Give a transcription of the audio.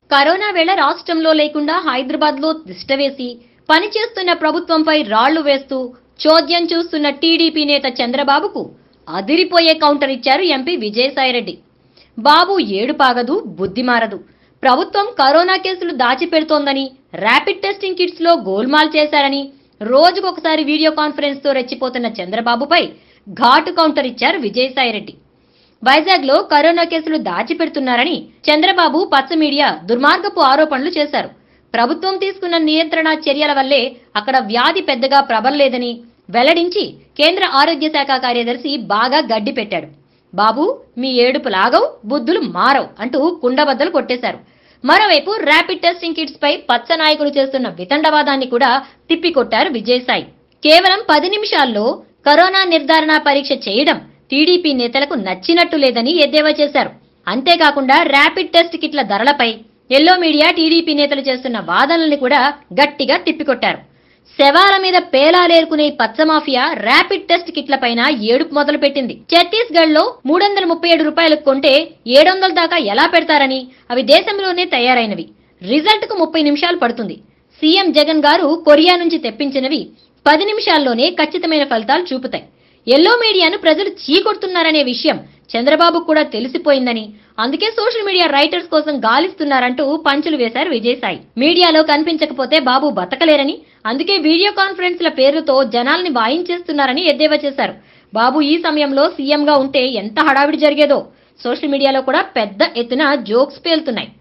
corona వేళ రాష్ట్రంలో లేకుండా హైదరాబాద్ లో తిష్టవేసి పనిచేస్తున్న ప్రభుత్వంపై రాళ్లు వేస్తూ చోద్యం చూస్తున్న టీడీపీ నేత చంద్రబాబుకు అదిరిపోయే కౌంటర్ ఇచ్చారు ఎంపీ విజయసాయిరెడ్డి బాబు ఏడు పాగదు బుద్ధి మారదు ప్రభుత్వం కరోనా కేసులు దాచిపెడుతోందని ర్యాపిడ్ టెస్టింగ్ కిట్స్ లో గోల్మాల్ చేశారని రోజుకొకసారి వీడియో కాన్ఫరెన్స్ తో రెచ్చిపోతున్న చంద్రబాబుపై ఘాటు కౌంటర్ ఇచ్చారు విజయసాయిరెడ్డి వైజాగ్ లో కరోనా కేసులు దాచిపెడుతున్నారని చంద్రబాబు పచ్చ మీడియా దుర్మార్గపు ఆరోపణలు చేశారు ప్రభుత్వం తీసుకున్న నియంత్రణ చర్యల వల్లే అక్కడ వ్యాధి పెద్దగా ప్రబలలేదని వెల్లడించి కేంద్ర ఆరోగ్య శాఖ కార్యదర్శి బాగా గడ్డి పెట్టాడు బాబు మీ ఏడుపు లాగవు బుద్ధులు మారవు అంటూ కుండబద్దలు కొట్టేశారు మరోవైపు ర్యాపిడ్ టెస్టింగ్ కిట్స్ పై పచ్చ నాయకులు చేస్తున్న వితండవాదాన్ని కూడా తిప్పికొట్టారు విజయసాయి కేవలం పది నిమిషాల్లో కరోనా నిర్ధారణ పరీక్ష చేయడం టీడీపీ నేతలకు నచ్చినట్టు లేదని ఎద్దేవా చేశారు అంతేకాకుండా ర్యాపిడ్ టెస్ట్ కిట్ల ధరలపై ఎల్లో మీడియా టీడీపీ నేతలు చేస్తున్న వాదనల్ని కూడా గట్టిగా తిప్పికొట్టారు శవాల మీద పేలాలేరుకునే పచ్చ మాఫియా ర్యాపిడ్ టెస్ట్ కిట్లపైన ఏడుపు మొదలు పెట్టింది ఛత్తీస్గఢ్ లో మూడు వందల ముప్పై ఏడు రూపాయలకు కొంటే ఏడు వందల దాకా ఎలా పెడతారని అవి దేశంలోనే తయారైనవి రిజల్ట్ కు ముప్పై నిమిషాలు పడుతుంది సీఎం జగన్ గారు కొరియా నుంచి తెప్పించినవి పది నిమిషాల్లోనే ఖచ్చితమైన ఫలితాలు చూపుతాయి ఎల్లో మీడియాను ప్రజలు చీకొడుతున్నారనే విషయం చంద్రబాబు కూడా తెలిసిపోయిందని అందుకే సోషల్ మీడియా రైటర్స్ కోసం గాలిస్తున్నారంటూ పంచులు వేశారు విజయసాయి మీడియాలో కనిపించకపోతే బాబు బతకలేరని అందుకే వీడియో కాన్ఫరెన్స్ల పేరుతో జనాల్ని వాయించేస్తున్నారని ఎద్దేవా చేశారు బాబు ఈ సమయంలో సీఎంగా ఉంటే ఎంత హడావిడి జరిగేదో సోషల్ మీడియాలో కూడా పెద్ద ఎత్తున జోక్స్ పేలుతున్నాయి